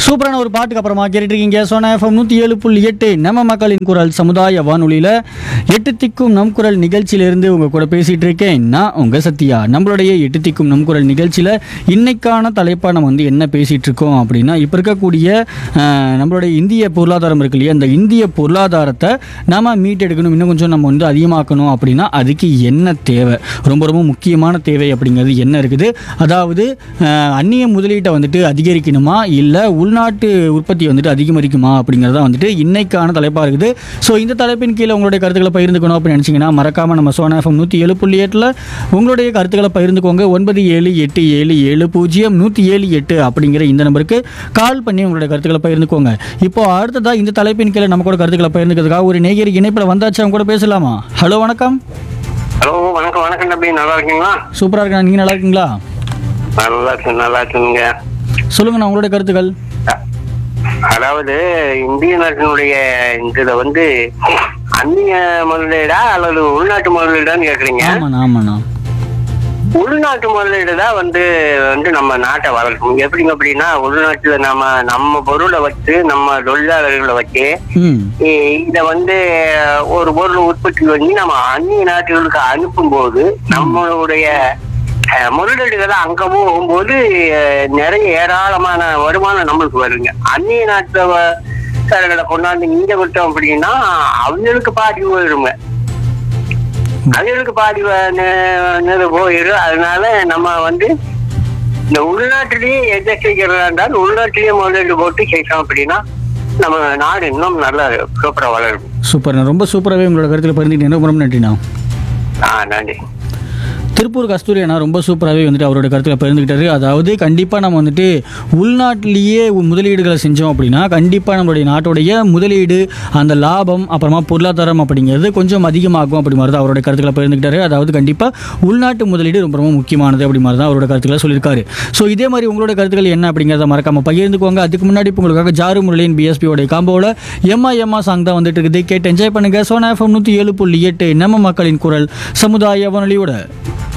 சூப்பரான ஒரு பாட்டுக்கு அப்புறமா கேட்டுட்டு இருக்கீங்க சோனா எஃப்எம் நூற்றி ஏழு புள்ளி எட்டு நம்ம மக்களின் குரல் சமுதாய வானொலியில் எட்டு திக்கும் நம் குரல் நிகழ்ச்சியிலிருந்து உங்கள் கூட பேசிகிட்டு இருக்கேன் நான் உங்கள் சத்யா நம்மளுடைய எட்டு திக்கும் நம் குரல் நிகழ்ச்சியில் இன்னைக்கான தலைப்பாக நம்ம வந்து என்ன பேசிகிட்டு இருக்கோம் அப்படின்னா இப்போ இருக்கக்கூடிய அஹ், நம்மளுடைய இந்திய பொருளாதாரம் இருக்கு இல்லையா அந்த இந்திய பொருளாதாரத்தை நாம மீட்டெடுக்கணும் இன்னும் கொஞ்சம் நம்ம வந்து அதிகமாக்கணும் அப்படின்னா அதுக்கு என்ன தேவை ரொம்ப ரொம்ப முக்கியமான தேவை அப்படிங்கிறது என்ன இருக்குது அதாவது அஹ், அந்நிய முதலீட்டை வந்துட்டு அதிகரிக்கணுமா இல்லை உள்நாட்டு உற்பத்தி வந்துட்டு அதிகரிக்குமா அப்படிங்கிறத வந்துட்டு இன்னைக்கான தலைப்பாக இருக்குது ஸோ இந்த தலைப்பின் கீழே உங்களுடைய கருத்துக்களை பகிர்ந்துக்கணும் அப்படின்னு நினச்சிங்கன்னா மறக்காமல் நம்ம சோனா எஃப்எம் நூற்றி ஏழு புள்ளி எட்டில் உங்களுடைய கருத்துக்களை பகிர்ந்துக்கோங்க ஒன்பது ஏழு எட்டு ஏழு ஏழு பூஜ்ஜியம் நூற்றி ஏழு எட்டு அப்படிங்கிற இந்த நம்பருக்கு கால் பண்ணி உங்களுடைய கருத்துக்களை பகிர்ந்துக்கோங்க இப்போ அடுத்ததா இந்த தலைப்பின் கீழே நம்ம கூட கருத்துக்களை பகிர்ந்துக்கிறதுக்காக ஒரு நேயர் இணைப்பில் வந்தாச்சு அவங்க கூட பேசலாமா ஹலோ வணக்கம் ஹலோ வணக்கம் வணக்கம் தம்பி நல்லா இருக்கீங்களா சூப்பராக இருக்கா நீங்கள் நல்லா இருக்கீங்களா நல்லா இருக்கு நல்லா இருக்குங்க சொல்லுங்கண்ணா உங்களுடைய கருத்துக்கள் அ- அதாவது இந்திய நாட்டினுடைய இதுல வந்து அந்நிய முதலீடா அல்லது உள்நாட்டு முதலீடான்னு கேக்குறீங்க ஆமாண்ணா ஆமாண்ணா உள்நாட்டு முதலீடு தான் வந்து வந்து நம்ம நாட்டை வளர்க்கும் எப்படிங்க அப்படின்னா உள்நாட்டுல நம்ம நம்ம பொருளை வச்சு நம்ம தொழிலாளர்களை வச்சு ம் இ- இத வந்து ஒரு பொருள் உற்பத்தி பண்ணி நம்ம அந்நிய நாட்டுகளுக்கு அனுப்பும்போது நம்மளுடைய அஹ், முதலீடுகளை அங்க போகும்போது அஹ், நிறைய ஏராளமான வருமானம் நம்மளுக்கு வருங்க அந்நிய நாட்டுல வ- காரர்களை கொண்டாந்து இங்க விட்டோம் அப்படின்னா அவங்களுக்கு பாதி போயிருங்க அவங்களுக்கு பாதி வ- நெ- நெ- போயிடும் அதனால நம்ம வந்து இந்த உள்நாட்டிலேயே எதை செய்கிறதா இருந்தாலும் உள்நாட்டிலேயே முதலீடு போட்டு செய்யறோம் அப்படின்னா நம்ம நாடு இன்னும் நல்லா சூப்பரா வளரும் சூப்பர்ண்ணா ரொம்ப சூப்பராகவே உங்களோட கருத்தில் பகிர்ந்துக்கிட்டீங்க ரொம்ப ரொம்ப நன்றிண்ணா ஆ நன்றி திருப்பூர் கஸ்தூரி அண்ணா ரொம்ப சூப்பராகவே வந்துட்டு அவரோட கருத்தில் பகிர்ந்துக்கிட்டாரு அதாவது கண்டிப்பாக நம்ம வந்துட்டு உள்நாட்டிலேயே முதலீடுகளை செஞ்சோம் அப்படின்னா கண்டிப்பாக நம்மளுடைய நாட்டுடைய முதலீடு அந்த லாபம் அப்புறமா பொருளாதாரம் அப்படிங்கிறது கொஞ்சம் அதிகமாகும் அப்படி மாதிரி தான் அவரோட கருத்துக்களை பகிர்ந்துக்கிட்டாரு அதாவது கண்டிப்பாக உள்நாட்டு முதலீடு ரொம்ப ரொம்ப முக்கியமானது அப்படி மாதிரி தான் அவரோட கருத்துக்களை சொல்லியிருக்காரு ஸோ இதே மாதிரி உங்களோட கருத்துக்கள் என்ன அப்படிங்கிறத மறக்காம பகிர்ந்துக்கோங்க அதுக்கு முன்னாடி இப்போ உங்களுக்காக ஜாரு முரளியின் பிஎஸ்பியோட காம்போவில் எம்மா எம்மா சாங் தான் வந்துட்டு இருக்குது கேட்டு என்ஜாய் பண்ணுங்க சோனா எஃப்எம் நூற்றி ஏழு புள்ளி எட்டு நம்ம மக்களின் குரல் சமுதாய வானொலியோட